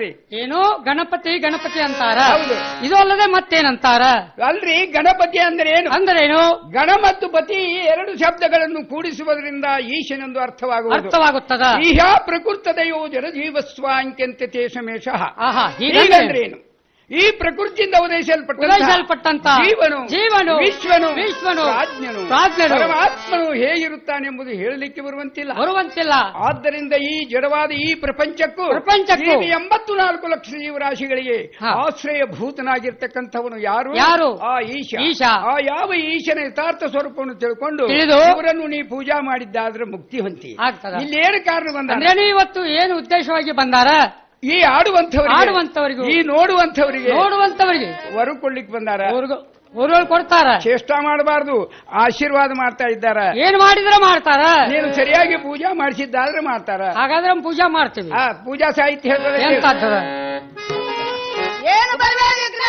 ಅಂತಾರ್ರಿ ಏನು ಗಣಪತಿ ಗಣಪತಿ ಅಂತಾರ ಹೌದು. ಇದು ಅಲ್ಲದೆ ಮತ್ತೇನಂತಾರ ಅಲ್ರಿ ಗಣಪತಿ ಅಂದ್ರೆ ಏನು ಅಂದ್ರೇನು ಗಣ ಮತ್ತು ಪತಿ ಈ ಎರಡು ಶಬ್ದಗಳನ್ನು ಕೂಡಿಸುವುದರಿಂದ ಈಶನೆಂದು ಅರ್ಥವಾಗುವುದು ಅರ್ಥವಾಗುತ್ತದ ಈಹ ಪ್ರಕೃತದಯೋ ಜನಜೀವಸ್ವಾಂಕ್ಯಂತೆ ತೇಷಮೇಷ ಆಹಾ ಹೀಗಂದ್ರೆ ಹೀಗಂದ್ರೆ ಏನು ಈ ಪ್ರಕೃತಿಯಿಂದ ಉದಯಿಸಲ್ಪಟ್ಟ ಉದಯಿಸಲ್ಪಟ್ಟಂತ ಜೀವನು ಜೀವನು ವಿಶ್ವನು ವಿಶ್ವನು ಪ್ರಾಜ್ಞನು ಪ್ರಾಜ್ಞನು ಪರಮಾತ್ಮನು ಹೇಗಿರುತ್ತಾನೆಂಬುದು ಹೇಳಲಿಕ್ಕೆ ಬರುವಂತಿಲ್ಲ ಬರುವಂತಿಲ್ಲ ಆದ್ದರಿಂದ ಈ ಜಡವಾದ ಈ ಪ್ರಪಂಚಕ್ಕೂ ಪ್ರಪಂಚಕ್ಕೂ ಈ ಎಂಬತ್ತು ನಾಲ್ಕು ಲಕ್ಷ ಜೀವರಾಶಿಗಳಿಗೆ ಹಾ. ಆಶ್ರಯ ಭೂತನಾಗಿರ್ತಕ್ಕಂಥವನು ಯಾರು ಯಾರು? ಆ ಈಶ ಈಶ. ಆ ಯಾವ ಈಶನ ಯಥಾರ್ಥ ಸ್ವರೂಪವನ್ನು ತಿಳ್ಕೊಂಡು ತಿಳಿದು ಇವರನ್ನು ನೀ ಪೂಜಾ ಮಾಡಿದ್ದಾದ್ರೆ ಮುಕ್ತಿ ಹೊಂತಿ ಆಗ್ತದ. ಇಲ್ಲಿ ಏನು ಕಾರಣ ಬಂದ ಅಂದ್ರೇನು ಇವತ್ತು ಏನು ಉದ್ದೇಶವಾಗಿ ಬಂದಾರ ಈ ಆಡುವಂಥವರಿಗೆ ಆಡುವಂತವರಿಗೂ ಈ ನೋಡುವಂಥವರಿಗೆ ನೋಡುವಂತವರಿಗೆ ವರು ಕೊಡ್ಲಿಕ್ಕೆ ಬಂದಾರ ಊರುಗಳು ಕೊಡ್ತಾರ ಚೇಷ್ಟ ಮಾಡಬಾರ್ದು ಆಶೀರ್ವಾದ ಮಾಡ್ತಾ ಇದ್ದಾರ ಏನ್ ಮಾಡಿದ್ರೆ ಮಾಡ್ತಾರ ನೀನು ಸರಿಯಾಗಿ ಪೂಜಾ ಮಾಡಿಸಿದ್ದಾದ್ರೆ ಮಾಡ್ತಾರ ಹಾಗಾದ್ರೆ ಪೂಜಾ ಮಾಡ್ತೀವಿ ಆ ಪೂಜಾ ಸಾಹಿತ್ಯ ಹೇಳ್ತಾರೆ ಎಂತದ್ದದ ಏನು ಬರಬೇಕಿದ್ರೆ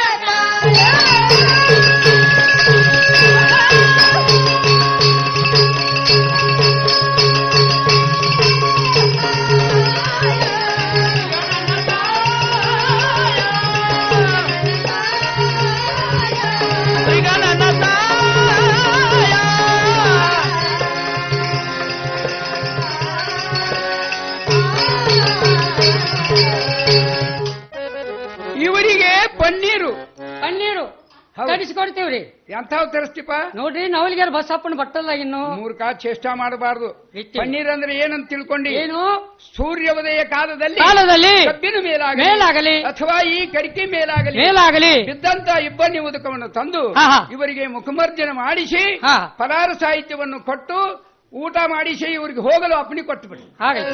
ಇವರಿಗೆ ಪನ್ನೀರು ಪನ್ನೀರು ಹೌದು. ಕಡಿಸಿಕೊಡ್ತೀವ್ರಿ ಎಂಥವ್ ತರಿಸ್ತಿಪ್ಪ ನೋಡ್ರಿ ನವಲಿಗೆ ಬಸಪ್ಪನ ಬಟ್ಟಲ್ಲ ಇನ್ನು ಮೂರ್ಖ ಚೇಷ್ಟ ಮಾಡಬಾರ್ದು ಇಟ್ಟಿ. ಪನ್ನೀರ್ ಅಂದ್ರೆ ಏನಂತ ತಿಳ್ಕೊಂಡಿ ಏನು ಸೂರ್ಯೋದಯ ಕಾಲದಲ್ಲಿ ಕಾಲದಲ್ಲಿ ಕಬ್ಬಿನ ಮೇಲಾಗಲಿ ಮೇಲಾಗಲಿ ಅಥವಾ ಈ ಕಡಿಕೆ ಮೇಲಾಗಲಿ ಮೇಲಾಗಲಿ ಬಿದ್ದಂತ ಇಬ್ಬನಿ ಉದಕವನ್ನು ತಂದು ಹಾ, ಹಾ. ಇವರಿಗೆ ಮುಖಮರ್ಜನ ಮಾಡಿಸಿ ಹಾ. ಫಲಾರ ಸಾಹಿತ್ಯವನ್ನು ಕೊಟ್ಟು ಊಟ ಮಾಡಿಸಿ ಇವರಿಗೆ ಹೋಗಲು ಅಪ್ಪಣೆ ಕೊಟ್ಟು ಬಿಡಿ ಹಾಗೆ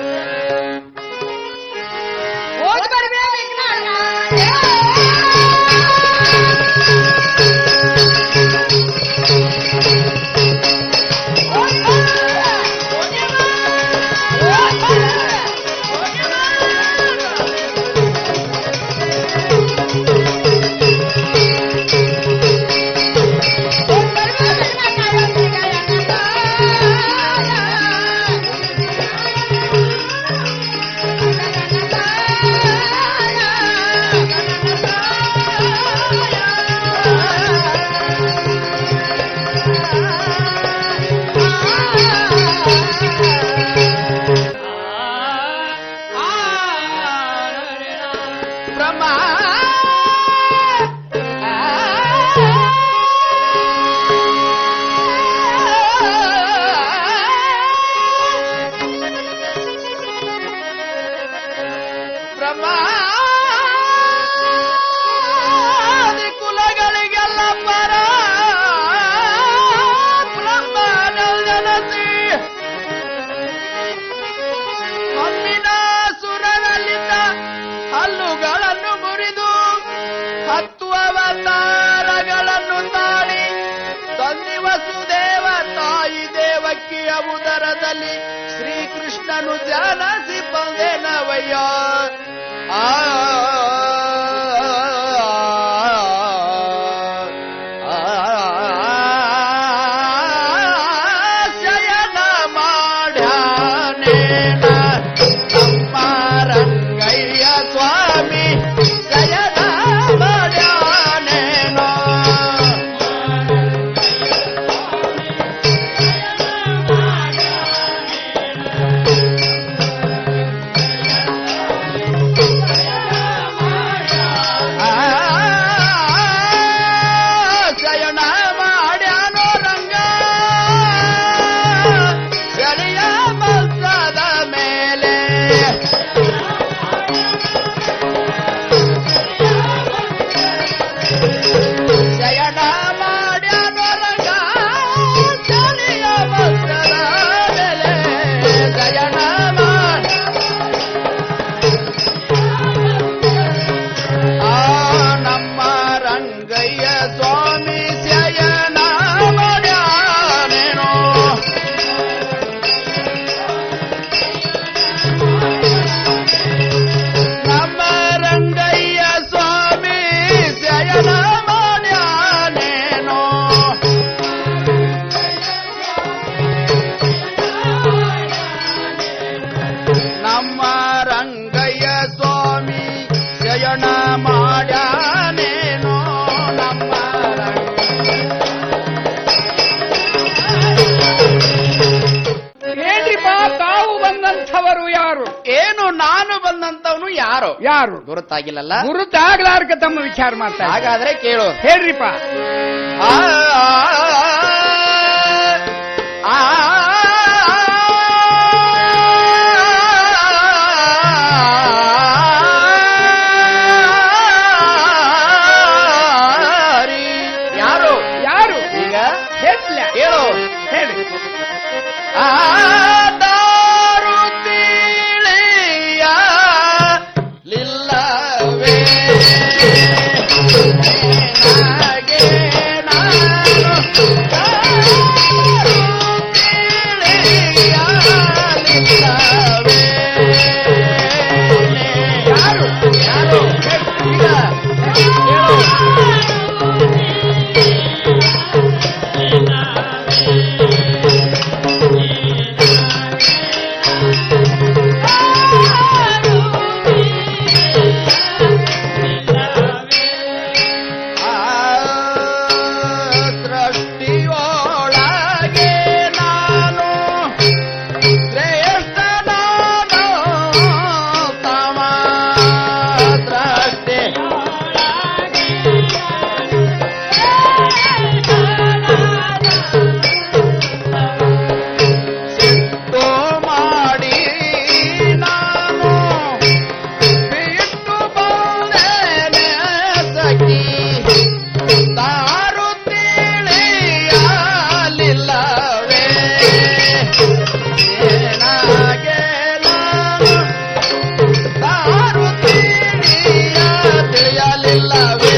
ಹೋಗಿ ಬರಬೇಕಿದ್ರೆ ಬ್ರಹ್ಮಾದಿ ಕುಲಗಳಿಗೆಲ್ಲ ಪರ ಬ್ರಹ್ಮನಂದನಸಿ ಮಣ್ಣಿನ ಸುರರಲ್ಲಿದ್ದ ಹಲ್ಲುಗಳನ್ನು ಮುರಿದು ಹತ್ತು ಅವತಾರಗಳನ್ನು ತಾಳಿ ತಂದಿ ವಸುದೇವ ತಾಯಿ ದೇವಕ್ಕಿಯ ಉದರದಲ್ಲಿ ಶ್ರೀಕೃಷ್ಣನು ಜಾನಸಿ ಬಂದೆನವಯ್ಯ ಆ ಶಯನ ಮಾಡ್ಯಾನೇನ ನಮ್ಮ ರಂಗಯ್ಯ ಸ್ವಾಮಿ ಶಯನ ಮಾಡ್ಯಾನೇನೋ ಆ ರಕ್ಷಣ ಮಾಡ್ಯಾನೇನೋ ನಮ್ಮ ಏನ್ರಿಪ್ಪ ತಾವು ಬಂದಂಥವರು ಯಾರು ಏನು ನಾನು ಬಂದಂತವನು ಯಾರು ಯಾರು ಗುರುತಾಗಿಲ್ಲಲ್ಲ ಗುರುತಾಗ್ಲಾರ್ಕ ತಮ್ಮ ವಿಚಾರ ಮಾಡ್ತಾ ಇದ್ದಾರೆ. ಹಾಗಾದ್ರೆ ಕೇಳು ಹೇಳ್ರಿಪ್ಪ ಆ ಆ ಯಾರು ಯಾರು ಈಗ ಹೇಳ್ತಿಲ್ಲ ಹೇಳು ಹೇಳಿ ಆದಾರು ತಿಳಿಯ ಲಿಲ್ಲವೇ ಹಾಗೆ ನಾನು ಯಾರು ಯಾರು ಈಗ ಹೇಳು ಆ ದೃಷ್ಟಿಯೊಳಗೆ ನಾನು ಶ್ರೇಷ್ಠನಾದೋ ತಮ ದೃಷ್ಟಿ ಸಿಟ್ಟು ಮಾಡಿ ನಾನು ಬಿಟ್ಟು ಬಂದೇನೆ ಸಖಿ ತಾರು ತಿಳಿಯಲಿಲ್ಲವೇ ಏನಾಗೆ ನಾನು ತಾರು ತಿಳಿಯ ತಿಳಿಯಲಿಲ್ಲವೇ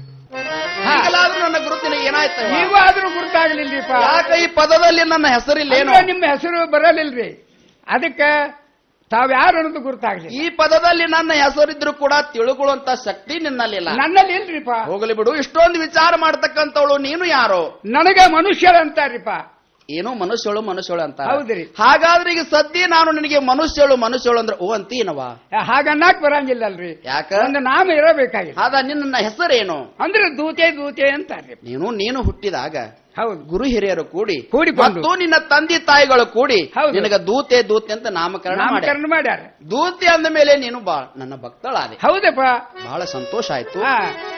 ಈಗಲಾದ್ರೂ ನನ್ನ ಗುರುತಿನ ಏನಾಯ್ತು ನೀವಾದ್ರೂ ಗುರುತಾಗ್ಲಿಲ್ರಿಪ್ಪ ಯಾಕ ಈ ಪದದಲ್ಲಿ ನನ್ನ ಹೆಸರಿಲ್ಲೇನು ಅಂದ್ರೆ ನಿಮ್ಮ ಹೆಸರು ಬರಲಿಲ್ರಿ ಅದಕ್ಕ ತಾವ್ಯಾರು ಅನ್ನೋದು ಗುರುತಾಗ್ಲಿಲ್ಲ ಈ ಪದದಲ್ಲಿ ನನ್ನ ಹೆಸರಿದ್ರು ಕೂಡ ತಿಳುಕೊಳ್ಳುವಂತ ಶಕ್ತಿ ನಿನ್ನಲ್ಲಿಲ್ಲ ನನ್ನಲ್ಲಿ ಇಲ್ರಿಪ್ಪ ಹೋಗಲಿ ಬಿಡು ಇಷ್ಟೊಂದು ವಿಚಾರ ಮಾಡ್ತಕ್ಕಂಥವಳು ನೀನು ಯಾರು ನನಗ ಮನುಷ್ಯರಂತಾರಿಪ್ಪ ಏನು ಮನುಷ್ಯಳು ಮನುಷ್ಯಳು ಅಂತ ಹೌದ್ರಿ. ಹಾಗಾದ್ರೆ ಈಗ ಸದ್ಯ ನಾನು ನಿನಗೆ ಮನುಷ್ಯಳು ಮನುಷ್ಯಳು ಅಂದ್ರೆ ಓ ಅಂತೀನವ ಹಾಗನ್ನಾಕ್ ಬರಂಗಿಲ್ಲಲ್ರಿ ಯಾಕ ಒಂದು ನಾಮ ಇರಬೇಕಾಗಿಲ್ಲ ಅದ ನಿನ್ನ ಹೆಸರೇನು ಅಂದ್ರೆ ದೂತೆ ದೂತೆ ಅಂತಾರ್ರಿ ನೀನು ನೀನು ಹುಟ್ಟಿದಾಗ ಹೌದು ಗುರು ಹಿರಿಯರು ಕೂಡಿ ಕೂಡಿಕೊಂಡು. ಮತ್ತು ನಿನ್ನ ತಂದೆ ತಾಯಿಗಳು ಕೂಡಿ ಹೌದು. ನಿನಗ ದೂತೆ ದೂತೆ ಅಂತ ನಾಮಕರಣ ಮಾಡಿ ನಾಮಕರಣ ಮಾಡ್ಯಾರ ದೂತೆ ಅಂದ ಮೇಲೆ ನೀನು ಬಾ ನನ್ನ ಭಕ್ತಳಾದೆ ಹೌದಪ್ಪ ಬಹಳ ಸಂತೋಷ ಆಯ್ತು ಹಾ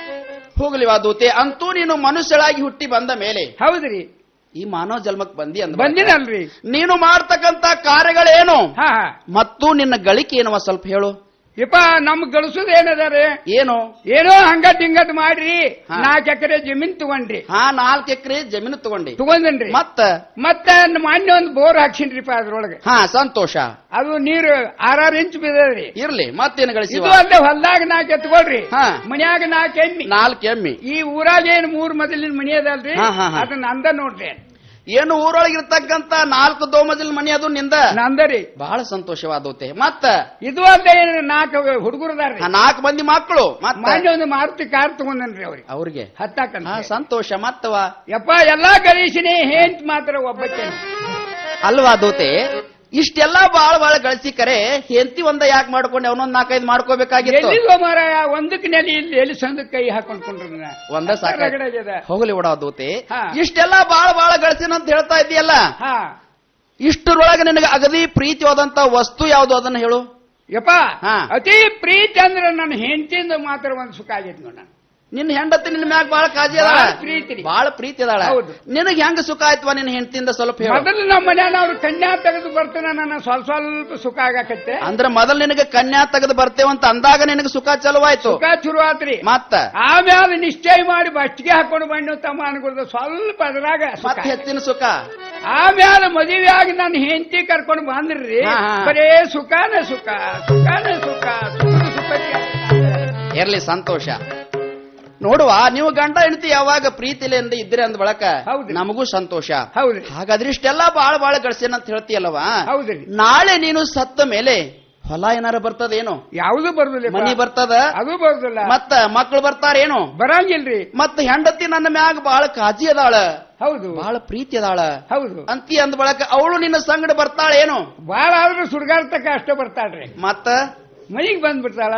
ಹೋಗ್ಲಿ ವಾ ದೂತೆ ಅಂತೂ ನೀನು ಮನುಷ್ಯಳಾಗಿ ಹುಟ್ಟಿ ಬಂದ ಮೇಲೆ ಹೌದ್ರಿ ಈ ಮಾನವ ಜನ್ಮಕ್ಕೆ ಬಂದಿ ಅಂದ ಬಂದಿನಲ್ರಿ ನೀನು ಮಾಡ್ತಕ್ಕಂತ ಕಾರ್ಯಗಳೇನು ಹಾ ಹಾ ಮತ್ತು ನಿನ್ನ ಗಳಿಕೆ ಏನವ ಸ್ವಲ್ಪ ಹೇಳು ಯಪ್ಪ ನಮ್ ಗಳಿಸೋದು ಏನದಾರೆ ಏನು ಏನೋ ಹಂಗ ಟಿಂಗದ್ ಮಾಡ್ರಿ ಹಾ. ನಾಲ್ಕು ಎಕರೆ ಜಮೀನ್ ತಗೊಂಡ್ರಿ ಹಾ ನಾಲ್ಕು ಎಕರೆ ಜಮೀನು ತಗೊಂಡಿ ತಗೊಂಡನ್ರಿ ಮತ್ತ ಮತ್ತ ಮಾನ್ಯ ಒಂದು ಬೋರ್ ಹಾಕ್ಸಿನ್ರಿಪ್ಪ ಅದ್ರೊಳಗೆ ಹಾ ಸಂತೋಷ ಅದು ನೀರು ಆರಾರು ಇಂಚ್ ಬಿದ್ದದ್ರಿ ಇರ್ಲಿ ಮತ್ತೇನು ಇದು ಗಳಿಸಿವ ಅಲ್ಲದೆ ಹೊಲ್ದಾಗ ನಾಲ್ಕು ಎತ್ಕೊಳ್ರಿ ಹಾ. ಮನ್ಯಾಗ ನಾಲ್ಕು ಎಮ್ಮಿ ನಾಲ್ಕು ಎಮ್ಮಿ ಈ ಊರಾಗ ಏನ್ ಮೂರ್ ಮದಲಿನ ಮನಿ ಅದಲ್ರಿ ಹಾ, ಹಾ, ಹಾ. ಅದನ್ನ ಅಂದ ನೋಡ್ರಿ ಏನು ಊರೊಳಗಿರ್ತಕ್ಕಂತ ನಾಲ್ಕು ದೋಮಜಲ್ ಮನಿ ಅದು ನಿಂದ ನಂದರಿ ಬಹಳ ಸಂತೋಷವಾದತೆ ಮತ್ತ ಇದು ಅಲ್ಲದೆ ಏನ್ ನಾಲ್ಕು ಹುಡುಗರದಾರ್ರಿ ಆ ನಾಲ್ಕು ಮಂದಿ ಮಕ್ಕಳು ಮತ್ತ ಮಾನ್ಯ ಒಂದು ಮಾರುತಿ ಕಾರ್ ತಗೊಂಡನ್ರಿ ಅವ್ರಿಗೆ ಅವ್ರಿಗೆ ಹತ್ತಾಕಂತ ಹಾ ಸಂತೋಷ ಮತ್ತವ ಯಪ್ಪ ಎಲ್ಲಾ ಗಳಿಸಿನಿ ಹೇಂಟ್ ಮಾತ್ರ ಒಬ್ಬಕ್ಕೆ ಅಲ್ವಾ ದೋತೆ ಇಷ್ಟೆಲ್ಲಾ ಬಾಳ ಬಾಳ ಗಳಿಸಿ ಕರೆ ಹೆಂತಿ ಒಂದ ಯಾಕೆ ಮಾಡ್ಕೊಂಡೆ ಅವನೊಂದ್ ನಾಲ್ಕೈದು ಮಾಡ್ಕೋಬೇಕಾಗಿತ್ತು ಎಲ್ಲಿಗೋ ಮಾರ ಒಂದಕ್ಕೆ ನೆಲೆ ಇಲ್ಲಿ ಎಲ್ಲಿ ಸಂದ ಕೈ ಹಾಕೊಂಡ್ಕೊಂಡ್ರ ಒಂದ ಸಾಕ ರಗಡಾಗ್ಯದ. ಹೋಗ್ಲಿ ಬಿಡ ದೋತೆ ಹಾ. ಇಷ್ಟೆಲ್ಲಾ ಬಾಳ ಬಾಳ ಗಳಿಸಿನ ಅಂತ ಹೇಳ್ತಾ ಇದ್ದೀಯಲ್ಲ ಹಾ ಇಷ್ಟರೊಳಗೆ ನಿನಗೆ ಅಗದಿ ಪ್ರೀತಿಯಾದಂತ ವಸ್ತು ಯಾವುದು ಅದನ್ನ ಹೇಳು ಯಪ್ಪ ಹಾ. ಅತಿ ಪ್ರೀತಿ ಅಂದ್ರೆ ನನ್ನ ಹೆಂಡತಿಯಿಂದ ಮಾತ್ರ ಒಂದ್ ಸುಖ ಆಗೈತಿ ನೋಡ ನಿನ್ನ ಹೆಂಡತಿ ನಿನ್ನ ಮ್ಯಾಗ ಬಾಳ ಕಾಜಿ ಅದಾಳ ಬಾಳ ಪ್ರೀತಿ ರೀ. ಬಾಳ ಪ್ರೀತಿ ಅದಾಳ ಹೌದು. ನಿನಗೆ ಹೆಂಗ ಸುಖ ಆಯ್ತವ ನಿನ್ನ ಹೆಂಡತಿಯಿಂದ ಸ್ವಲ್ಪ ಹೇಳು ಮೊದಲು ನಮ್ಮ ಮನ್ಯಾನ ಅವ್ರು ಕನ್ಯಾ ತೆಗೆದು ಬರ್ತಾನ ನನ್ನ ಸ್ವಲ್ಪ ಸ್ವಲ್ಪ ಸುಖ ಆಗಾಕತ್ತೆ ಅಂದ್ರ ಮೊದಲ್ ನಿನಗೆ ಕನ್ಯಾ ತೆಗೆದು ಬರ್ತೇವಂತ ಅಂದಾಗ ನಿನಗೆ ಸುಖ ಚಲುವಾಯ್ತು ಸುಖ ಶುರು ಆತ್ರಿ ಮತ್ತ ಆಮ್ಯಾಲ ನಿಶ್ಚಯ ಮಾಡಿ ಬಚ್ಚಿಗೆ ಹಾಕೊಂಡು ಬಂದು ತಮ್ಮ ಅನ್ಕೊಳ್ದ ಸ್ವಲ್ಪ ಅದ್ರಾಗ ಸುಖ. ಮತ್ತೆ ಹೆಚ್ಚಿನ ಸುಖ ಆಮ್ಯಾಲ ಮದುವೆ ಆಗಿ ನನ್ನ ಹೆಂಡತಿ ಕರ್ಕೊಂಡು ಬಂದ್ರಿ ಹಾ, ಹಾ. ಬರೇ ಸುಖಾನ ಸುಖ ಸುಖಾನ ಸುಖ ಸುಖದ ಸುಖಕ್ಕೆ ಇರ್ಲಿ ಸಂತೋಷ ನೋಡುವ ನೀವು ಗಂಡ ಹೆಂಡತಿ ಯಾವಾಗ ಪ್ರೀತಿಲಿಂದ ಇದ್ರೆ ಅಂದ ಬಳಕ ಹೌದ್ರಿ. ನಮಗೂ ಸಂತೋಷ ಹೌದ್ರಿ ಹಾಗಾದ್ರೆ ಇಷ್ಟೆಲ್ಲ ಬಾಳ ಬಾಳ ಗಳಿಸೇನ ಅಂತ ಹೇಳ್ತೀಯಲ್ಲವಾ ಹೌದ್ರಿ ನಾಳೆ ನೀನು ಸತ್ತ ಮೇಲೆ ಹೊಲ ಏನಾರ ಬರ್ತದೇನು ಯಾವುದು ಬರುದಿಲ್ಲ ಮನಿ ಬರ್ತದ ಅದು ಬರುದಿಲ್ಲ ಮತ್ತ ಮಕ್ಕಳು ಬರ್ತಾರೇನು ಬರಂಗಿಲ್ರಿ ಮತ್ತ ಹೆಂಡತಿ ನನ್ನ ಮ್ಯಾಗ ಬಹಳ ಕಾಜಿ ಅದಾಳ ಹೌದು ಬಹಳ ಪ್ರೀತಿ ಅದಾಳ ಹೌದು ಅಂತಿ ಅಂದ ಬಳಕ ಅವಳು ನಿನ್ನ ಸಂಗಡ ಬರ್ತಾಳೇನು ಬಾಳ ಆದ್ರೂ ಸುಡ್ಗಾಡ್ತಕ್ಕ ಅಷ್ಟ ಬರ್ತಾಳ್ರಿ ಮತ್ತ ಮನಿಗ್ ಬಂದ್ಬಿಡ್ತಾಳ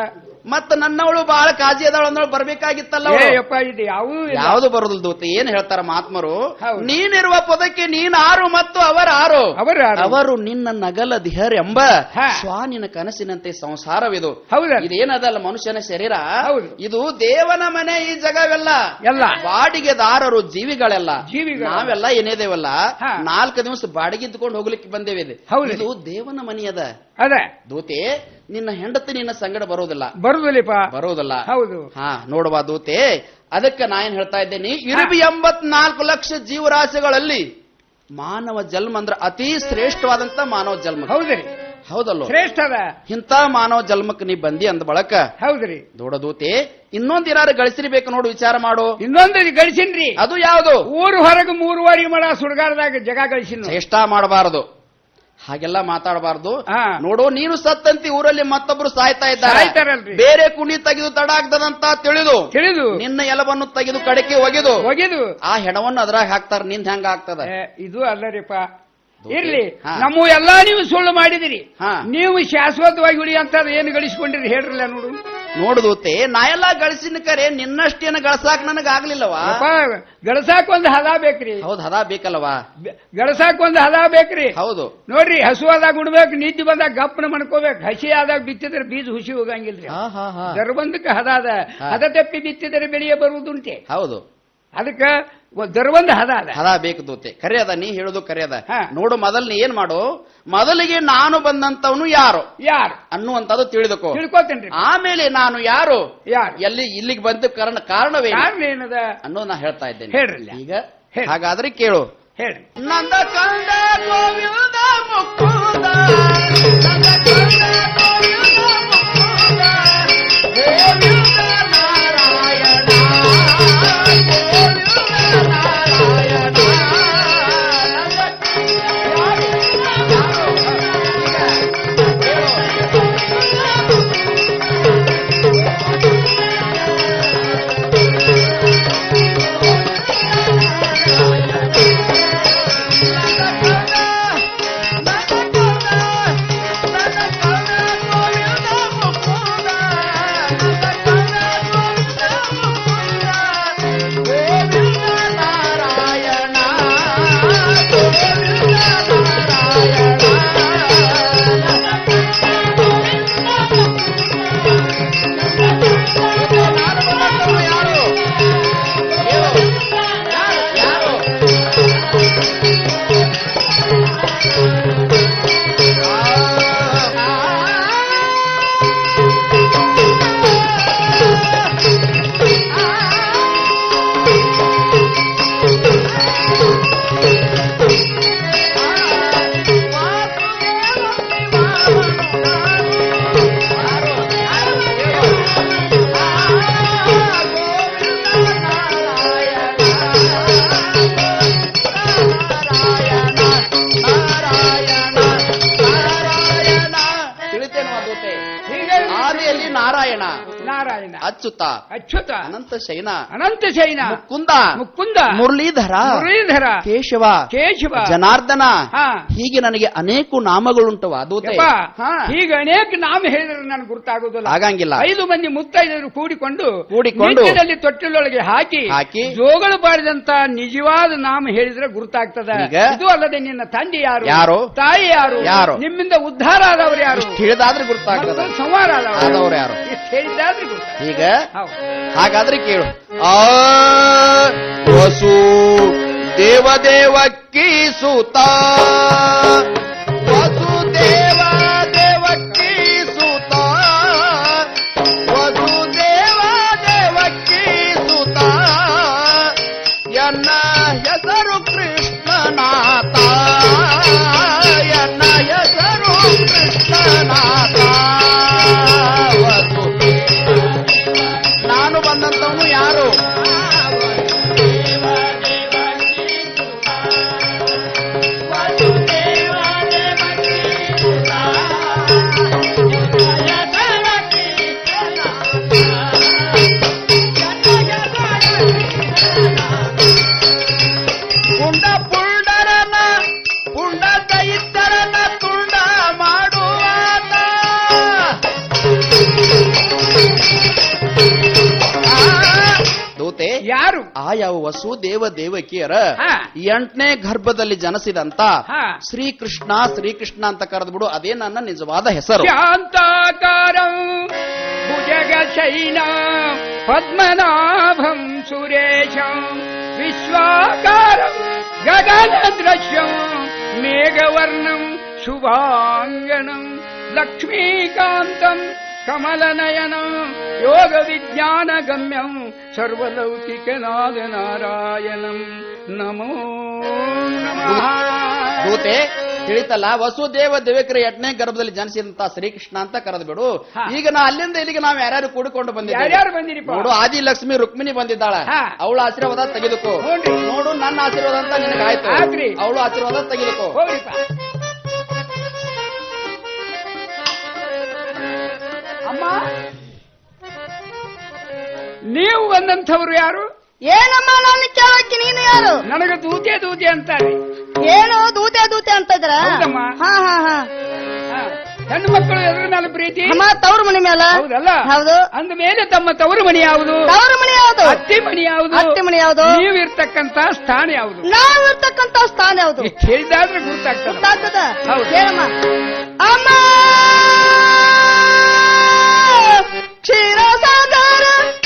ಮತ್ತ ನನ್ನವಳು ಬಹಳ ಕಾಜಿ ಅದಾಳ ಅಂದವಳು ಬರ್ಬೇಕಾಗಿತ್ತಲ್ಲ ಏ ಅವಳು. ಯಪ್ಪ ಇದು ಯಾವುದೂ ಇಲ್ಲ. ಯಾವುದು ಬರೋದಿಲ್ಲ ದೂತ ಏನ್ ಹೇಳ್ತಾರ ಮಹಾತ್ಮರು ಹೌದು. ನೀನಿರುವ ಪದಕ್ಕೆ ನೀನ್ ಆರು ಮತ್ತು ಅವರ ಆರು ಅವರು ಯಾರು? ಅವರು ನಿನ್ನ ನಗಲ ದಿಹರ್ ಎಂಬ ಹಾ. ಸ್ವಾನಿನ ಕನಸಿನಂತೆ ಸಂಸಾರವಿದು ಹೌದಾ? ಇದೇನದಲ್ಲ ಮನುಷ್ಯನ ಶರೀರ ಹೌದು. ಇದು ದೇವನ ಮನೆ ಈ ಜಗವೆಲ್ಲ ಎಲ್ಲ. ಬಾಡಿಗೆದಾರರು ಜೀವಿಗಳೆಲ್ಲ ಜೀವಿಗಳು. ನಾವೆಲ್ಲ ಏನೇದೇವಲ್ಲ ಹಾ. ನಾಲ್ಕು ದಿವಸ ಬಾಡಿಗೆ ಇದ್ದುಕೊಂಡು ಹೋಗ್ಲಿಕ್ಕೆ ಬಂದೇವೆ ಇದು. ಹೌದು. ಇದು ದೇವನ ಮನೆಯದ ಅದೇ ದೂತೆ ನಿನ್ನ ಹೆಂಡತಿ ನಿನ್ನ ಸಂಗಡ ಬರೋದಿಲ್ಲ ಬರುದಿಲ್ಲಪ್ಪ ಬರೋದಿಲ್ಲ ಹೌದು ಹಾ ನೋಡುವ ದೂತೆ ಅದಕ್ಕೆ ನಾ ಏನ್ ಹೇಳ್ತಾ ಇದ್ದೇನೆ ಇರುಬಿ ಎಂಬತ್ನಾಲ್ಕು ಲಕ್ಷ ಜೀವರಾಶಿಗಳಲ್ಲಿ ಮಾನವ ಜನ್ಮ ಅಂದ್ರೆ ಅತಿ ಶ್ರೇಷ್ಠವಾದಂತ ಮಾನವ ಜನ್ಮ ಹೌದ್ರಿ ಹೌದಲ್ವ ಶ್ರೇಷ್ಠ ಅದ ಇಂಥ ಮಾನವ ಜನ್ಮಕ್ಕೆ ನೀ ಬಂದಿ ಅಂದ ಬಳಕ ಹೌದ್ರಿ ದೂತೆ ಇನ್ನೊಂದ್ ಏನಾರು ಗಳಿಸಿರ್ಬೇಕು ನೋಡು ವಿಚಾರ ಮಾಡು ಇನ್ನೊಂದು ಗಳಿಸಿನ್ರಿ ಅದು ಯಾವುದು ಊರು ಹೊರಗೆ ಮೂರುವರೆ ಮಳ ಸುಡ್ಗಾರದಾಗ ಜಗ ಗಳಿಸಿನ ಚೇಷ್ಟ ಮಾಡಬಾರದು ಹಾಗೆಲ್ಲ ಮಾತಾಡಬಾರದು ಹಾ. ನೋಡು ನೀನು ಸತ್ತಂತಿ ಊರಲ್ಲಿ ಮತ್ತೊಬ್ರು ಸಾಯ್ತಾ ಇದ್ದಾರೆ ಸಾಯ್ತಾರಲ್ರಿ. ಬೇರೆ ಕುಣಿ ತೆಗೆದು ತಡ ಆಗ್ತದಂತ ತಿಳಿದು ತಿಳಿದು ನಿನ್ನ ಎಲವನ್ನು ತೆಗೆದು ಕಡೆಗೆ ಒಗೆದು ಒಗೆದು ಆ ಹೆಣವನ್ನು ಅದ್ರಾಗ ಹಾಕ್ತಾರ ನಿಂದ ಹೆಂಗ ಆಗ್ತದ ಏ, ಇದು ಅಲ್ಲರಿಪ್ಪ ಇರ್ಲಿ ಹಾ. ನಮ್ಮ ಎಲ್ಲಾ ನೀವು ಸುಳ್ಳು ಮಾಡಿದಿರಿ ಹಾ. ನೀವು ಶಾಶ್ವತವಾಗಿ ಉಳಿಯಂತದ್ ಏನು ಗಳಿಸ್ಕೊಂಡಿರಿ ಹೇಳ್ರಲ್ಲ ನೋಡು ನೋಡುದೂತೆ ನಾ ಎಲ್ಲ ಗಳಿಸಿನ ಕರೆ ನಿನ್ನಷ್ಟೇನ ಗಳಸಾಕ್ ನನಗ ಆಗ್ಲಿಲ್ಲವಾ ಅಪ್ಪ ಗಳಸಾಕ್ ಒಂದ್ ಹದ ಬೇಕ್ರಿ ಹೌದ್ ಹದ ಬೇಕಲ್ವಾ ಬೆ- ಗಳಸಾಕ್ ಒಂದ್ ಹದ ಬೇಕ್ರಿ ಹೌದು ನೋಡ್ರಿ ಹಸುವಾದಾಗ ಉಣ್ಬೇಕು ನಿದ್ದೆ ಬಂದಾಗ ಗಪ್ಪನ ಮಾಡ್ಕೋಬೇಕು ಹಸಿ ಆದಾಗ ಬಿತ್ತಿದ್ರೆ ಬೀಜ ಹುಸಿ ಹೋಗಂಗಿಲ್ರಿ ಹಾ ಹಾ ಹಾ ದರ್ಬಂದಕ್ಕೆ ಹದ ಅದ ಹಾ. ಹದ ತಪ್ಪಿ ಬಿತ್ತಿದರೆ ಬೆಳೆಯ ಬರುವುದುಂಟೆ ಹೌದು ಅದಕ್ಕ ಒಂದ್ ದರ್ಬಂದ ಹದ ಅದ ಹದ ಬೇಕು ದೂತೆ ಕರೆ ಅದ ನೀ ಹೇಳುದು ಕರೆ ಅದ ಹಾ. ನೋಡು ಮೊದಲ್ ನೀ ಏನ್ ಮಾಡು ಮೊದಲಿಗೆ ನಾನು ಬಂದಂತವನು ಯಾರು ಯಾರು ಅನ್ನುವಂಥದ್ದು ತಿಳಿದುಕೋ ತಿಳ್ಕೊತೇನ್ರಿ ಆಮೇಲೆ ನಾನು ಯಾರು ಯಾರು ಎಲ್ಲಿ ಇಲ್ಲಿಗೆ ಬಂದ ಕಾರಣ ಕಾರಣವೇನು ಕಾರಣ ಏನದ ಅನ್ನೋದು ನಾ ಹೇಳ್ತಾ ಇದ್ದೇನೆ ಹೇಳ್ರಲ್ಲ. ಈಗ ಹೇಳ್ರಿ. ಹಾಗಾದ್ರೆ ಕೇಳು ಹೇಳ್ರಿ ನಂದ ಕಂದ ಗೋವಿಂದ ಮುಕುಂದ ನಂದ ಕಂದ ಗೋವಿಂದ ಮುಕುಂದ ಗೋವಿಂದ ನಾರಾಯಣ ಗೋವಿಂದ ನಾರಾಯಣ ನಂದ ತಿಳಿತೇನು ಅದೂತೆ ಹೀಗೆ ಆದಿಯಲ್ಲಿ ನಾರಾಯಣ ನಾರಾಯಣ ಅಚ್ಯುತ ಅಚ್ಯುತ ಅನಂತ ಶಯನ ಅನಂತ ಶೈನ ಮುಕುಂದ ಮುಕುಂದ ಮುರಳೀಧರ ಮುರಳೀಧರ ಕೇಶವ ಕೇಶವ ಜನಾರ್ದನ ಹಾ. ಹೀಗೆ ನನಗೆ ಅನೇಕ ನಾಮಗಳುಂಟವ ಅದೂತೆ ಯಪ್ಪ, ಹಾ. ಈಗ ಅನೇಕ ನಾಮ ಹೇಳಿದ್ರೆ ನನಗೆ ಗುರ್ತಾಗೋದಿಲ್ಲ ಆಗಂಗಿಲ್ಲ ಐದು ಮಂದಿ ಮುತ್ತೈದರು ಕೂಡಿಕೊಂಡು ಕೂಡಿಕೊಂಡು ನಿತ್ಯದಲ್ಲಿ ತೊಟ್ಟಿಲೊಳಗೆ ಹಾಕಿ ಹಾಕಿ ಜೋಗಳು ಬಾರಿದಂತ ನಿಜವಾದ ನಾಮ ಹೇಳಿದ್ರೆ ಗುರುತಾಗ್ತದ ಈಗ? ಇದು ಅಲ್ಲದೆ ನಿನ್ನ ತಂದೆ ಯಾರು ಯಾರು? ತಾಯಿ ಯಾರು ಯಾರು? ನಿಮ್ಮಿಂದ ಉದ್ಧಾರ ಆದವರು ಯಾರು ಇಷ್ಟ್ ಹೇಳಿದಾದ್ರೆ ಗುರ್ತಾಗ್ತದ ಮತ್ತು ಸಂಹಾರ ಆದವರು ಆದವರು ಯಾರು ಇಷ್ಟ್ ಹೇಳಿದ್ದಾದ್ರೆ ಗುರ್ತಾಗ್ತದೆ. ಈಗ ಹೌದು ಹಾಗಾದ್ರೆ ಕೇಳು ಆ ವಸು ದೇವದೇವಕ್ಕಿ ಸುತ ವಸುದೇವ ದೇವಕ್ಕಿ ಸುತ ವಸುದೇವ ದೇವಕ್ಕಿ ಸುತ ಎನ್ನ ಹೆಸರು ಕೃಷ್ಣನಾಥ ಎನ್ನ ಹೆಸರು ಕೃಷ್ಣನಾಥ ವಸು ನಾನು ಬಂದಂತವನು ಯಾರು ವಸುದೇವ ಯಾರು ಆಯಾವ ವಸುದೇವ ದೇವಕಿಯರ ಹಾ. ಎಂಟನೇ ಗರ್ಭದಲ್ಲಿ ಜನಿಸಿದಂತ ಹಾ. ಶ್ರೀಕೃಷ್ಣ ಶ್ರೀಕೃಷ್ಣ ಅಂತ ಕರೆದು ಬಿಡು ಅದೇ ನನ್ನ ನಿಜವಾದ ಹೆಸರು ಶಾಂತಾಕಾರಂ ಭುಜಗಶೈನ ಪದ್ಮನಾಭಂ ಸುರೇಶಂ ವಿಶ್ವಾಕಾರಂ ಗಗನದೃಶ್ಯಂ ಮೇಘವರ್ಣಂ ಶುಭಾಂಗಣಂ ಲಕ್ಷ್ಮೀಕಾಂತಂ ಕಮಲನಯನಂ ಯೋಗ ವಿಜ್ಞಾನ ಗಮ್ಯಂ ಸರ್ವಲೌಕಿಕನಾದ ನಾರಾಯಣಂ ನಮೋ ನಮಃ ದೂತೆ ತಿಳಿತಲ್ಲ ವಸುದೇವ ದೇವಕರ ಎಂಟನೇ ಗರ್ಭದಲ್ಲಿ ಜನಿಸಿದಂತ ಶ್ರೀಕೃಷ್ಣ ಅಂತ ಕರೆದು ಬಿಡು ಹಾ. ಈಗ ನಾ ಅಲ್ಲಿಂದ ಇಲ್ಲಿಗೆ ನಾವು ಯಾರ್ಯಾರು ಕೂಡಿಕೊಂಡು ಬಂದಿದ್ದೇವೆ ಯಾರ್ಯಾರು ಬಂದಿರಿಪ್ಪ ನೋಡು ಆದಿ ಲಕ್ಷ್ಮಿ ರುಕ್ಮಿಣಿ ಬಂದಿದ್ದಾಳ ಹಾ. ಅವಳ ಆಶೀರ್ವಾದ ತೆಗೆದುಕೋ ಹ್ಞೂನ್ರಿ. ನೋಡು ನನ್ನ ಆಶೀರ್ವಾದ ಅಂತ ನಿನಗಾಯ್ತು ಆತ್ರಿ. ಅವಳು ಆಶೀರ್ವಾದ ತೆಗೆದುಕೋ ಹೋಗ್ರಿಪ್ಪ ಅಮ್ಮ ನೀವು ಬಂದಂಥವ್ರು ಯಾರು ಏನಮ್ಮ ನಾನು ಕೇಳಕ್ಕೆ ನೀನು ಯಾರು ನನಗೆ ದೂತೆ ದೂತೆ ಅಂತಾರೆ ಏನು ದೂತೆ ದೂತೆ ಅಂತ ಇದ್ರ ಹೌದಮ್ಮ. ಹಾ ಹಾ ಹಾ ಹಾ. ಹೆಣ್ಣು ಮಕ್ಕಳು ಎದುರ ಮೇಲೆ ಪ್ರೀತಿ ಅಮ್ಮ ತವ್ರ ಮನಿ ಮೇಲ ಹೌದಲ್ಲ ಹೌದು ಅಂದ ಮೇಲೆ ತಮ್ಮ ತವರು ಮಣಿ ಯಾವುದು ತವ್ರ ಮನಿ ಯಾವ್ದು ಅತ್ತಿ ಮಣಿ ಯಾವುದು ಅತ್ತೆ ಮನಿ ಯಾವ್ದು ನೀವಿರ್ತಕ್ಕಂತ ಸ್ಥಾನ ಯಾವುದು ನಾವ್ ಇರ್ತಕ್ಕಂತ ಸ್ಥಾನ ಯಾವ್ದು ಇಷ್ಟ್ ಹೇಳಿದಾದ್ರೆ ಗುರ್ತಾಗ್ತದೆ ಗೊತ್ತಾಗ್ತದ ಹೌದು. ಹೇಳಮ್ಮ ಅಮ್ಮ ಕ್ಷೀರಸಾಗರ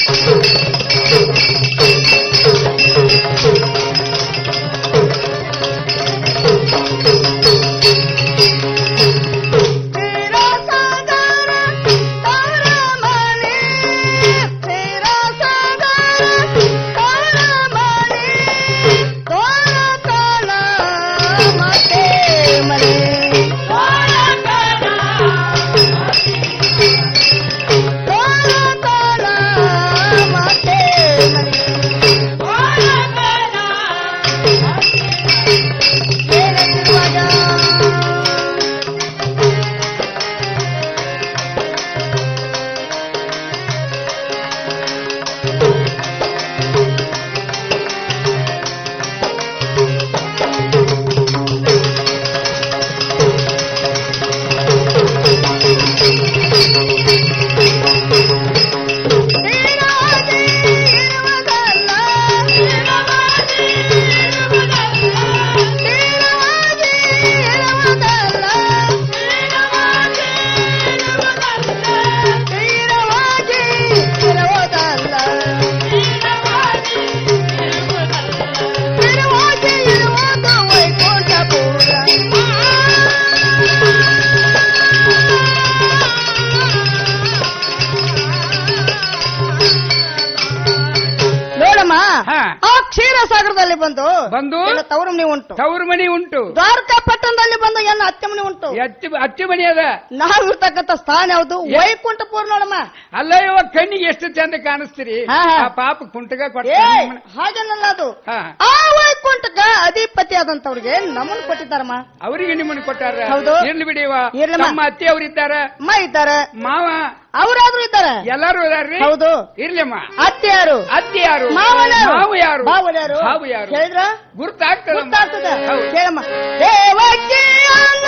ಕ್ಷೀರಸಾಗರ ತಾರಮಣಿ ಕ್ಷೀರಸಾಗರ ತಾರಮಣಿ ತೋರ ಕಾಲ ಮತ್ತೆ ಮನೆ ತೋರ ಕಾಲ ತೋರ ಕಾಲ ಮತ್ತೆ ಮನೆ ತೋರ ಕಾಲ ಏನಂತಿರುವಾಗ ನೀರಾಗಿ ಇರುವುದಲ್ಲ ನೀರಾಗಿ ಇರುವುದಲ್ಲ ನೀರಾಗಿ ಇರುವುದಲ್ಲ ನೀರಾಗಿ ಇರುವುದಲ್ಲ ನೀರಾಗಿ ಇರುವುದಲ್ಲ ನೀರಾಗಿ ಇರುವುದು ವೈಕುಂಠಪುರ ನೋಡಮ್ಮ ಹಾ. ಆ ಕ್ಷೀರಸಾಗರದಲ್ಲಿ ಬಂದು ಬಂದು ಎಲ್ಲ ತವರು ಮನಿ ಉಂಟು ತವರು ಮಣಿ ಉಂಟು ದ್ವಾರಕಾ ಪಟ್ಟಣದಲ್ಲಿ ಬಂದು ಎಲ್ಲ ಅತ್ತೆ ಮನಿ ಉಂಟು ಅತ್ತಿ ಅತ್ತಿ ಮಣಿ ಅದ ನಾವು ಇರ್ತಕ್ಕಂಥ ಸ್ಥಾನ ಯಾವುದು ಏ- ವೈಕುಂಠಪುರ ನೋಡಮ್ಮ ಅಲ್ಲ ಇವ ಕಣ್ಣಿಗೆ ಎಷ್ಟು ಚಂದ ಕಾಣಿಸ್ತೀರಿ ಹಾ, ಹಾ. ಆ ಪಾಪ ಕುಂಟಗ ಕೊಟ್ಟ ಏ ಹಾಗೇನಲ್ಲ ಅದು ಹಾ. ಆ ವೈಕುಂಠಕ ಅಧಿಪತಿ ಆದಂತವ್ರಿಗೆ ನಮ್ಮನ್ನು ಕೊಟ್ಟಿದ್ದಾರಮ್ಮ ಅವರಿಗೆ ನಿಮ್ಮನ್ನು ಕೊಟ್ಟಾರ ಹೌದು. ಇರ್ಲಿ ಬಿಡಿವ ಇರ್ಲಮ್ಮ. ನಮ್ಮ ಅತ್ತಿ ಅವರಿದ್ದಾರ ಅಮ್ಮ ಇದ್ದಾರೆ ಮಾವ ಅವರಾದ್ರೂ ಇದ್ದಾರೆ ಎಲ್ಲಾರು ಇದಾರ್ರಿ ಹೌದು ಇರ್ಲಿಮ್ಮ ಅತ್ತೆ ಯಾರು ಅತ್ತಿ ಯಾರು ಮಾವನ ಮಾವು ಯಾರು ಬಾವನ ಯಾರು ಹಾವು ಯಾರು ಹೇಳಿದ್ರ ಗುರ್ತಾಗ್ತದ ಗೊತ್ತಾಗ್ತದ ಹೌದು. ಕೇಳಮ್ಮ ದೇವಕಿಯನ್ನ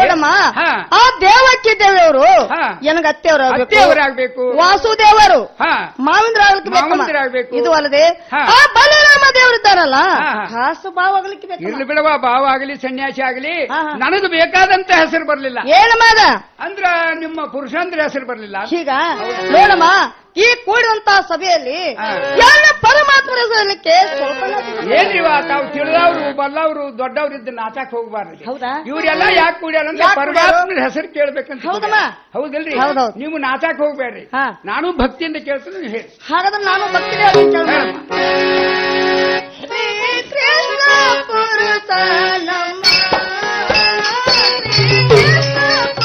ನೋಡಮ್ಮ ಹಾ. ಆ ದೇವಕ್ಕಿ ದೇವಿಯವರು ಹಾ. ನನಗ ಅತ್ತೆಯವರು ಅತ್ತೆಯವರಾಗ್ಬೇಕು ವಾಸುದೇವರು ಹಾ ಮಾವಂದ್ರ ಆಗ್ಲಿಕ್ಕೆ ಬೇಕಮ್ಮ. ಮಾವಂದ್ರಾಗ್ಬೇಕು. ಇದು ಅಲ್ಲದೆ ಹಾ. ಆ ಬಲರಾಮ ದೇವರಿದ್ದಾರಲ್ಲ ಹಾ, ಹಾ. ಹಾಸು ಭಾವ ಆಗ್ಲಿಕ್ಕೆ ಬೇಕಮ್ಮ. ಇರ್ಲಿ ಬಿಡವ ಭಾವ ಆಗಲಿ ಸನ್ಯಾಸಿ ಆಗಲಿ ಹಾ, ಹಾ. ನನಗೆ ಬೇಕಾದಂತ ಹೆಸರು ಬರ್ಲಿಲ್ಲ ಏನಮ್ಮ ಅದ ಅಂದ್ರ ನಿಮ್ಮ ಪುರುಷಾಂದ್ರ ಹೆಸರು ಬರ್ಲಿಲ್ಲ ಈಗ ನೋಡಮ್ಮ ಈ ಕೂಡಿದಂತ ಸಭೆಯಲ್ಲಿ ಹಾ. ಎಲ್ಲ ಪರಮಾತ್ಮರ ಹೆಸರಲಿಕ್ಕೆ ಸ್ವಲ್ಪ ಏನ್ರಿವ ತಾವು ತಿಳಿದವ್ರು ಬಲ್ಲವ್ರು ದೊಡ್ಡವ್ರು ಇದ್ದ ನಾಟಕ ಹೋಗ್ಬಾರ್ದು ಹೌದಾ? ಇವ್ರೆಲ್ಲ ಯಾಕೆ ಕುಡಿಯಾರ ಅಂದ್ರೆ ಯಾಕ್ ಕುಡ್ಯಾರು? ಪರಮಾತ್ಮನ ಹೆಸರು ಕೇಳ್ಬೇಕಂತ ಹೌದಮ್ಮ? ಕುಡ್ಯಾರ. ಹೌದಲ್ರಿ ಹೌದೌದು. ನೀವು ನಾಟಕ ಹೋಗ್ಬೇಡ್ರಿ ಹಾ. ನಾನು ಭಕ್ತಿಯಿಂದ ಕೇಳ್ತೀನಿ ನೀವು ಹೇಳಿ ಹಾಗಾದ್ರೆ ನಾನು ಭಕ್ತಿ ದೇವರಿಗೆ ಕೇಳ್ಬೇಕು. ಹೇಳಮ್ಮ. ಶ್ರೀ ಕೃಷ್ಣ ಪುರುಷ ನಮ್ಮ ಶ್ರೀ ಕೃಷ್ಣ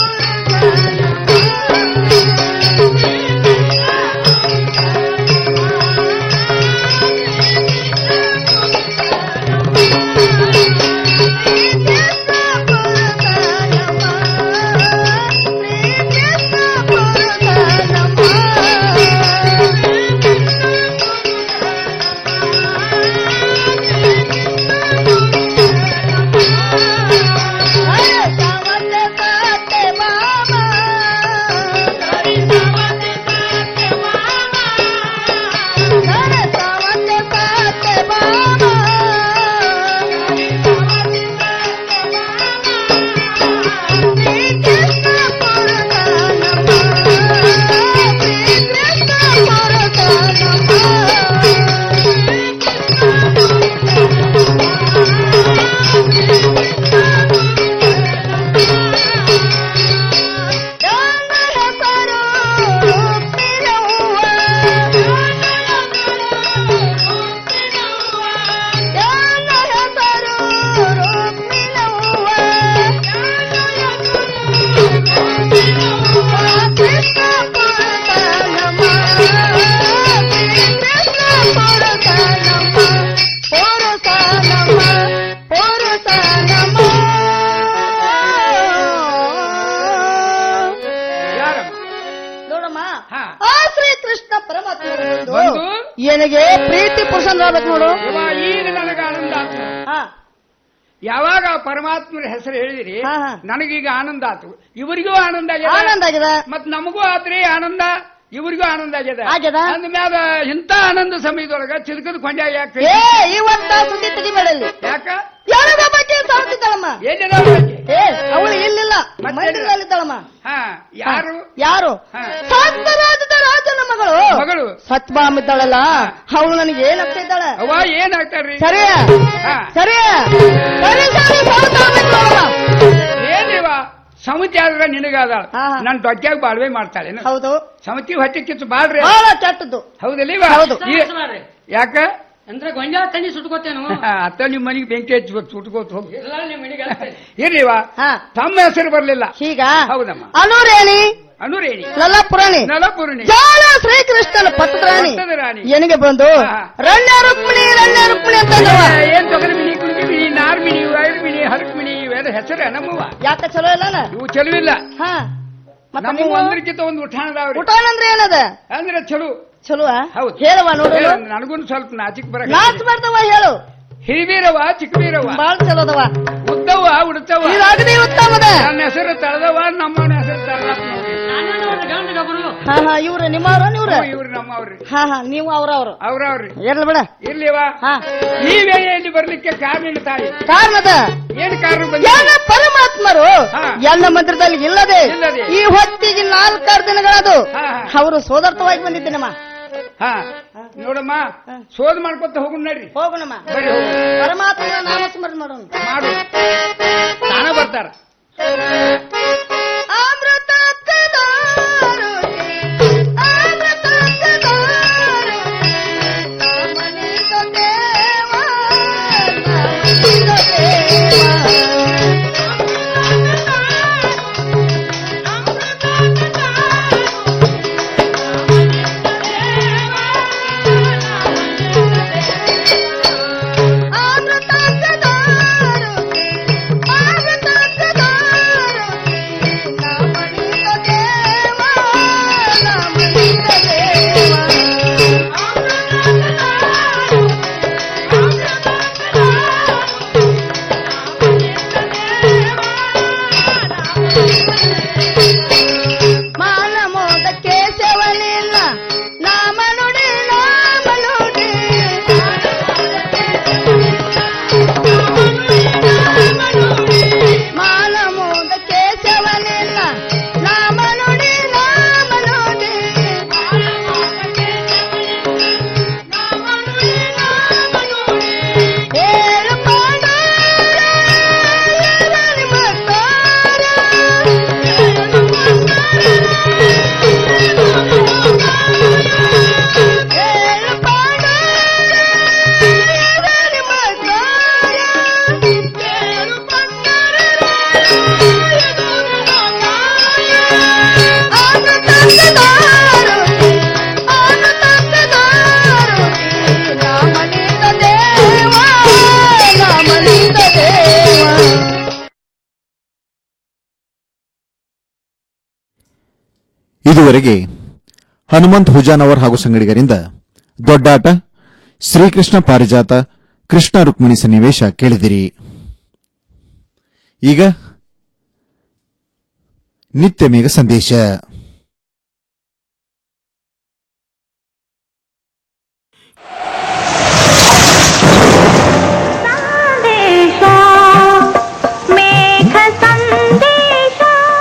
ಪುರುಷ ಯಾರಮ್ಮ ನೋಡಮ್ಮ ಹಾ. ಆ ಶ್ರೀ ಕೃಷ್ಣ ಪರಮಾತ್ಮ ಬಂದು? ಏನಿಗೆ ಪ್ರೀತಿ ಪುರುಷನ್ರಾಗಬೇಕು ನೋಡು ಇವ ಈಗ ನನಗೆ ಆನಂದ ಆತು ಹಾ ಯಾವಾಗ ಆ ಪರಮಾತ್ಮರ ಹೆಸರು ಹೇಳಿದಿರಿ ಹಾ, ಹಾ. ನನಗೀಗ ಆನಂದ ಆತು ಇವರಿಗೂ ಆನಂದ ಆಗ್ಯದ ಆನಂದ ಆಗಿದೆ ಮತ್ ನಮಗೂ ಆತ್ರಿ ಆನಂದ ಇವರಿಗೂ ಆನಂದ ಆಗ್ಯದ ಆಗ್ಯದ? ಅಂದ್ಮ್ಯಾಗ ಇಂತ ಆನಂದ ಸಮಯದೊಳಗ ಚಿಲ್ಕದ ಕೊಂಡ್ಯಾಗ ಯಾಕೆ ಏ ಇವತ್ತ ಸುದ್ದಿ ತೆಗಿಬೇಡಲ್ಲಿ ಯಾಕ ಯಾರದ ಬಗ್ಗೆ ಸಾಗುತ್ತಿದ್ದಾಳಮ್ಮ ಏನಿಲ್ಲ ಅವ್ರಿಗೆ? ಏ ಅವಳು ಇಲ್ಲಿಲ್ಲ ಮತ್ತೆ? ಮಂದಿರದಲ್ಲಿದ್ದಾಳಮ್ಮ ಹಾ ಯಾರು ಯಾರು ಹಾ. ಸತ್ಯರಾಜದ ರಾಜನ ಮಗಳು ಮಗಳು ಸತ್ಯಭಾಮ ಇದ್ದಾಳಲ್ಲ ಅವಳು ನನಗೆ ಏನಾಗ್ತಾ ಇದ್ದಾಳೆ ಅವ ಏನಾಗ್ತಾರ್ರಿ ಸರಿ ಹಾ. ಸರಿ ಸರಿ ಸರಿ ಸೌತಾಗ್ಬೇಕು ನೋಡಮ್ಮ. ಏನಿವ ಸಮತಿ ಆದ್ರ ನಿನಗಾದಾಳ ಹಾ, ಹಾ. ನನ್ ದೊಡ್ಡಾಗ ಬಾಳ್ವೆ ಮಾಡ್ತಾಳೆ ಹೌದು ಸಮತಿ ಹೊಟ್ಟೆ ಕಿತ್ತು ಬಾಳ್ರಿ ಬಹಳ ಕೆಟ್ಟದ್ದು ಹೌದಲ್ಲ ಇವ? ಹೌದು. ಈ- ಯಾಕ ಅಂದ್ರೆ ಗೊಂಜಾಳ ತಂದಿ ಸುಟ್ಕೋತೇನು ಅತ್ತ ನಿಮ್ಮ ಮನೆಗೆ ಬೆಂಕಿ ಹಚ್ಬೇಕು ಸುಟ್ಕೋತ ಹೋಗಿ ಇಲ್ಲ ನಿಮ್ಮ ಮನೆಗೆ ಅಷ್ಟೇ. ಇರ್ಲಿವ ಹಾ ತಮ್ಮ ಹೆಸರು ಬರ್ಲಿಲ್ಲ ಹೀಗ ಹೌದಮ್ಮ ಅನುರೇಣಿ ಅನುರೇಣಿ ಲಲ್ಲಪುರಾಣಿ ನಲಪುರಣಿ ಜಾಲ ಶ್ರೀಕೃಷ್ಣನ ಪಟ್ಟದ ರಾಣಿ ಪಟ್ಟದ ರಾಣಿ. ಎನಿಗೆ ಬಂದು ಹಾ. ರಣ್ಯ ರುಕ್ಮಿಣಿ ರಣ್ಯ ರುಕ್ಮಿಣಿ ಅಂತ ಅಂದವ. ಏನ್ ತೊಗರಿ ಮಿನಿ ಕುಣಿಕೆ ಮಿನಿ ನಾರ್ ಮಿನಿ ವೈರ್ ಮಿನಿ ಹರಕ್ ಮಿನಿ ಇವೆಲ್ಲ ಹೆಸರೇ ನಮ್ಮವ ಯಾಕ ಚಲೋ ಇಲ್ಲನ ಇವು ಚಲುವಿಲ್ಲ ಹಾ ಮತ್ತ ನಮ್ಮ ನೀವು ಒಂದ್ರಕ್ಕಿಂತ ಒಂದು ಉಠಾಣದವ್ರಿ ಊಟ ಅಂದ್ರೆ ಏನದ ಅಂದ್ರೆ ಚಲೋ ಚಲೋ ಹೌದು ಹೇಳುವ ನೋಡು ನನಗೂ ಸ್ವಲ್ಪ ನಾಚಿಕ್ ಬರ ನಾಚ್ ಮಾಡ್ದವ ಹೇಳು ಹಿರಿಬೀರವ ಚಿಕ್ಕಬೀರವ ಬಾಳ ಚಲೋದವ ಉದ್ದವ ಉಡ್ತವ ಇದು ಅಗದಿ ಉತ್ತಮದ ನನ್ನ ಹೆಸರು ತಳದವ ನಮ್ಮವನ ಹೆಸರು ತಳದಪ್ಪ ನಾನೇನು ಅವ್ರ ಗಂಡ ಗಬ್ರು ಹಾ ಹಾ ಇವ್ರ ನಿಮ್ಮವ್ರ ನೀವ್ರ ಇವ್ರು ನಮ್ಮವ್ರಿ ಹಾ ಹಾ ನೀವು ಅವ್ರವ್ರು ಅವ್ರವ್ರಿ ಇರ್ಲಿ ಬಿಡ ಇರ್ಲಿವ ಹಾ ಈ ವೇಳೆಯಲ್ಲಿ ಬರ್ಲಿಕ್ಕೆ ಕಾರಣ ತಾಯಿ ಕಾರಣದ ಏನ್ ಕಾರಣ ಬಂದ ಎಲ್ಲ ಪರಮಾತ್ಮರು ಹಾ. ಎಲ್ಲ ಮಂದಿರದಲ್ಲಿ ಇಲ್ಲದೆ ಇಲ್ಲದೆ. ಈ ಹೊತ್ತಿಗೆ ನಾಲ್ಕಾರು ದಿನಗಳದು ಹಾ, ಹಾ. ಅವರು ಸೋದರ್ತವಾಗಿ ಬಂದಿದ್ದೇನಮ್ಮ ಹಾ ನೋಡಮ್ಮ ಶೋಧ ಮಾಡ್ಕೊತ ಹೋಗುಣ ನಡ್ರಿ ಹೋಗೋಣಮ್ಮ ಬರ್ರಿ ಹೋಗು ಪರಮಾತ್ಮನ ನಾಮಸ್ಮರಣೆ ಮಾಡೋಣ ಮಾಡು ತಾನ ಬರ್ತಾರ ಅಮೃತ ಮಾನ ಮೋದ ಕೇಶವನಿಲ್ಲ ನಾಮ ನುಡಿ ನಾಮ ನುಡಿ ಮಾನ ಮೋದ ಕೇಶವನಿಲ್ಲ ನಾಮ ನುಡಿ ನಾಮ ನುಡಿ ಏಳು ರಾಮಲಿಂಗ ದೇವ ರಾಮಲಿಂಗ ದೇವ ಇದುವರೆಗೆ ಹನುಮಂತ್ ಹುಜಾನವರ್ ಹಾಗೂ ಸಂಗಡಿಗರಿಂದ ದೊಡ್ಡಾಟ ಶ್ರೀಕೃಷ್ಣ ಪಾರಿಜಾತ ಕೃಷ್ಣ ರುಕ್ಮಿಣಿ ಸನ್ನಿವೇಶ ಕೇಳಿದಿರಿ ಈಗ ನಿತ್ಯ ಮೇಘ ಸಂದೇಶ ಸಂದೇಶ ಮೇಘ ಸಂದೇಶ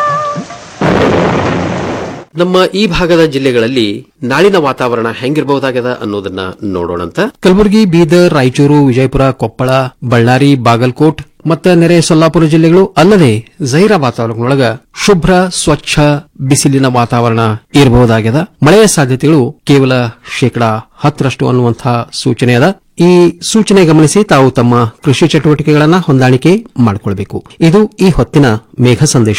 ನಮ್ಮ ಈ ಭಾಗದ ಜಿಲ್ಲೆಗಳಲ್ಲಿ ನಾಳಿನ ವಾತಾವರಣ ಹೆಂಗಿರಬಹುದಾಗದ ಅನ್ನೋದನ್ನ ನೋಡೋಣಂತ ಕಲಬುರಗಿ ಬೀದರ್ ರಾಯಚೂರು ವಿಜಯಪುರ ಕೊಪ್ಪಳ ಬಳ್ಳಾರಿ ಬಾಗಲಕೋಟ್ ಮತ್ತು ನೆರೆ ಸೊಲ್ಲಾಪುರ ಜಿಲ್ಲೆಗಳು ಅಲ್ಲದೆ ಜೈರ ವಾತಾವರಣದೊಳಗ ಶುಭ್ರ ಸ್ವಚ್ಛ ಬಿಸಿಲಿನ ವಾತಾವರಣ ಇರಬಹುದಾಗ್ಯದ ಮಳೆಯ ಸಾಧ್ಯತೆಗಳು ಕೇವಲ ಶೇಕಡಾ ಹತ್ತರಷ್ಟು ಅನ್ನುವಂತಹ ಸೂಚನೆ ಅದ ಈ ಸೂಚನೆ ಗಮನಿಸಿ ತಾವು ತಮ್ಮ ಕೃಷಿ ಚಟುವಟಿಕೆಗಳನ್ನ ಹೊಂದಾಣಿಕೆ ಮಾಡಿಕೊಳ್ಬೇಕು ಇದು ಈ ಹೊತ್ತಿನ ಮೇಘ ಸಂದೇಶ